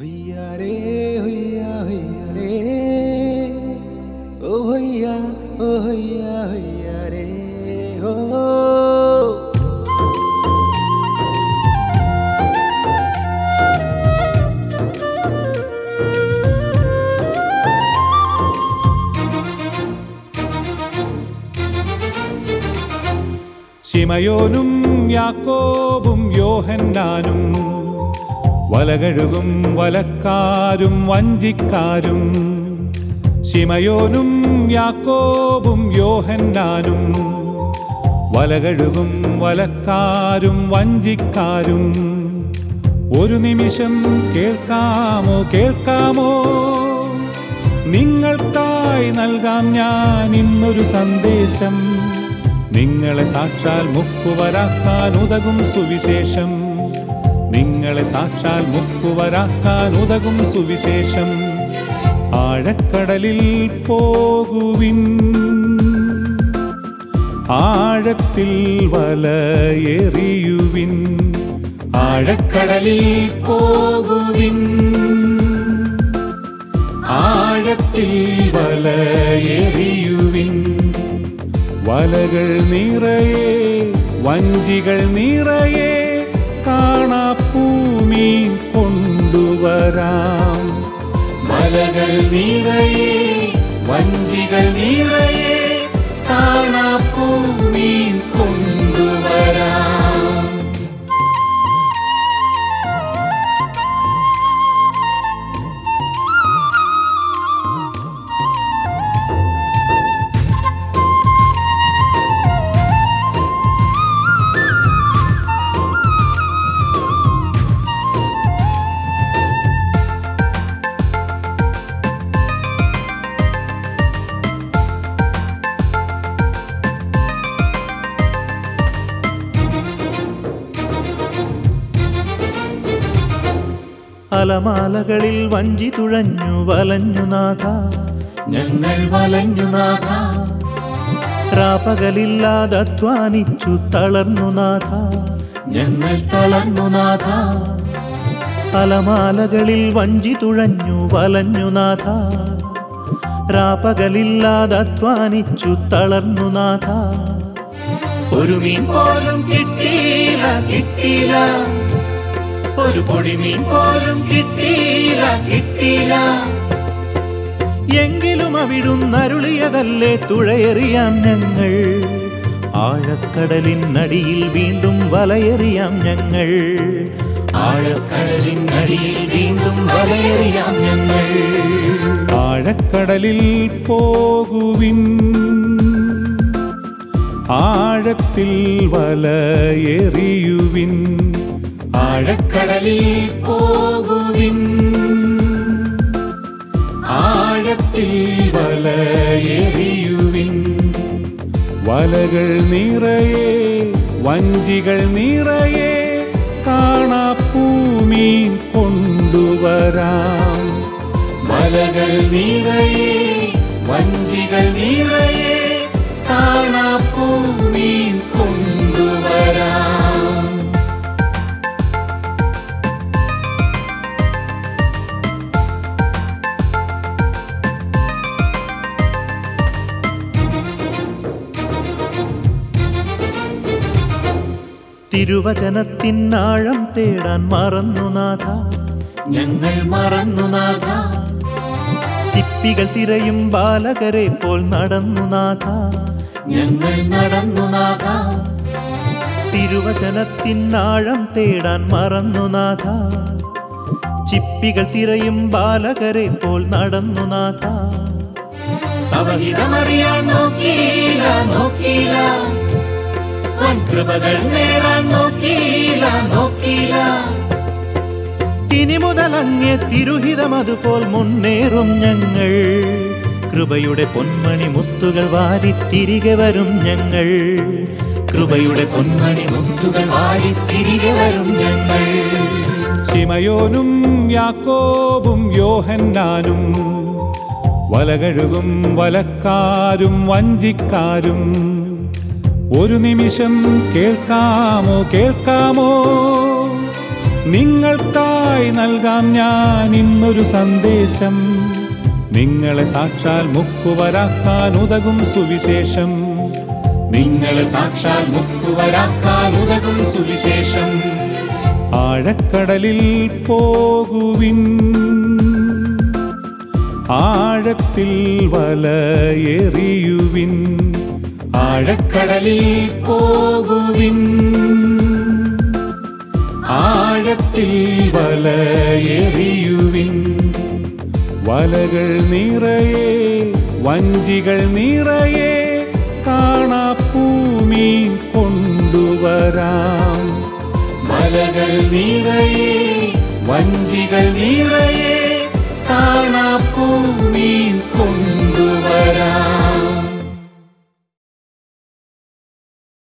ഹൊയ്യാരേ ഹൊയ്യാ ഹൊയ്യാരേ ഓ ഹൊയ്യാ ഓ ഹൊയ്യാ ഹൊയ്യാരേ ഓ ശിമയോനും യാക്കോബും യോഹന്നാനും വലകഴുകും വലക്കാരും വഞ്ചിക്കാരും ശിമയോനും യാക്കോബും യോഹന്നാനും വലകഴുകും വലക്കാരും വഞ്ചിക്കാരും ഒരു നിമിഷം കേൾക്കാമോ കേൾക്കാമോ നിങ്ങൾക്കായി നൽകാം ഞാൻ ഇന്നൊരു സന്ദേശം നിങ്ങളെ സാക്ഷാൽ മുക്കുവരാക്കാൻ ഉതകും സുവിശേഷം നിങ്ങളെ സാക്ഷാൽ മുക്കുവരാക്കാൻ ഉതകും സുവിശേഷം ആഴക്കടലിൽ പോകുവിൻ ആഴത്തിൽ വലയെറിയുവിൻ ആഴക്കടലിൽ പോകുവിൻ ആഴത്തിൽ വലയെറിയുവിൻ വലകൾ നിറയെ വഞ്ചികൾ നിറയെ കാണാപ്പൂമീൻ കൊണ്ടുവരാം വലകൾ നിറയെ വഞ്ചികൾ നിറയെ കാണാപ്പൂമീൻ കൊണ്ടുവരാം അലമാലകളിൽ വഞ്ചി തുഴഞ്ഞു വലഞ്ഞു നാഥ ഞങ്ങൾ വലഞ്ഞു നാഥ രാപകലില്ലാതെ അധ്വാനിച്ചു തളർന്നു നാഥ ഞങ്ങൾ തളർന്നു നാഥ അലമാലകളിൽ വഞ്ചി തുഴഞ്ഞു വലഞ്ഞു നാഥ രാപകലില്ലാതെ അധ്വാനിച്ചു തളർന്നു നാഥ ഒരു മീൻ പോലും കിട്ടിയില്ല കിട്ടിയില്ല ഒരു പൊടിമീൻ പോലും കിട്ടിയില്ല കിട്ടിയില്ല എങ്കിലും അവിടുന്നരുളിയതല്ലേ തുഴയെറിയാം ഞങ്ങൾ ആഴക്കടലിനടിയിൽ വീണ്ടും വലയെറിയാം ഞങ്ങൾ ആഴക്കടലിനടിയിൽ വീണ്ടും വലയെറിയാം ഞങ്ങൾ ആഴക്കടലിൽ പോകുവിൻ ആഴത്തിൽ വലയെറിയുവിൻ ആഴക്കടലിൽ പോകുവിൻ ആഴത്തിൽ വലയെറിയുവിൻ വലകൾ നിറയെ വഞ്ചികൾ നിറയെ കാണാപ്പൂമീൻ കൊണ്ടുവരാം വലകൾ നിറയെ വഞ്ചികൾ നിറയെ കാണാപ്പൂമീൻ കൊണ്ടുവരാം തിരുവചനത്തിനാഴം തേടാൻ മറന്നു നാഥ ഞങ്ങൾ മറന്നു നാഥ ചിപ്പികൾ തിരയും ബാലകരെ പോൽ നടന്നു നാഥ ഞങ്ങൾ നടന്നു നാഥ തിരുവചനത്തിനാഴം തേടാൻ മറന്നു നാഥ ചിപ്പികൾ തിരയും ബാലകരെ പോൽ നടന്നു നാഥ അവഹിതമറിയാൻ നോക്കിയില്ല നോക്കിയില്ല കൃപകൾ നേടാൻ നോക്കിയില്ല നോക്കിയില്ല ഇനി മുതൽ അങ്ങേ തിരുഹിതം അതുപോൽ മുന്നേറും ഞങ്ങൾ കൃപയുടെ പൊന്മണി മുത്തുകൾ വാരി തിരികെ വരും ഞങ്ങൾ കൃപയുടെ പൊന്മണി മുത്തുകൾ വാരി തിരികെ വരും ഞങ്ങൾ ശിമയോനും യാക്കോബും യോഹന്നാനും വലകഴുകും വലക്കാരും വഞ്ചിക്കാരും ഒരു നിമിഷം കേൾക്കാമോ കേൾക്കാമോ നിങ്ങൾക്കായി നൽകാം ഞാൻ ഇന്നൊരു സന്ദേശം നിങ്ങളെ സാക്ഷാൽ മുക്കുവരാക്കാൻ ഉതകും സുവിശേഷം നിങ്ങളെ സാക്ഷാൽ മുക്കുവരാക്കാൻ ഉതകും സുവിശേഷം ആഴക്കടലിൽ പോകുവിൻ ആഴത്തിൽ വലയെറിയുവിൻ ആഴക്കടലിൽ പോകുവിൻ ആഴത്തിൽ വലയെറിയുവിൻ വലകൾ നിറയെ വഞ്ചികൾ നിറയെ കാണാപ്പൂമീൻ കൊണ്ടുവരാം വലകൾ നിറയെ വഞ്ചികൾ നിറയെ കാണാപ്പൂമീൻ കൊണ്ടുവരാം